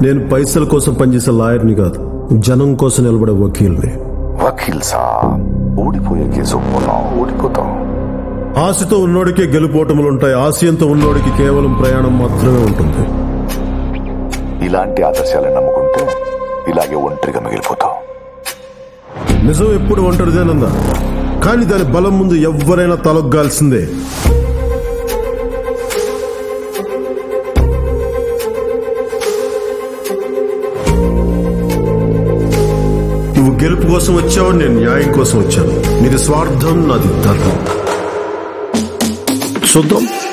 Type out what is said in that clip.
నేను పైసల కోసం పనిచేసే లాయర్ని కాదు జనం కోసం నిలబడే వకీల్ని వకీల్ సాబ్ ఓడిపోయే కేసు ఒప్పుకున్నాం ఓడిపోతాం ఆశతో ఉన్నోడికే గెలుపోటములు ఉంటాయి ఆశయంతో ఉన్నోడికి కేవలం ప్రయాణం మాత్రమే ఉంటుంది ఇలాంటి ఆదర్శాలను నమ్ముకుంటే ఇలాగే ఒంటరిగా మిగిలిపోతాం నిజం ఎప్పుడు ఒంటరిదేనందా కానీ దాని బలం ముందు ఎవ్వరైనా తలొగ్గాల్సిందే నువ్వు గెలుపు కోసం వచ్చావు నేను న్యాయం కోసం వచ్చాను నీది స్వార్థం నాది ధర్మం చూద్దాం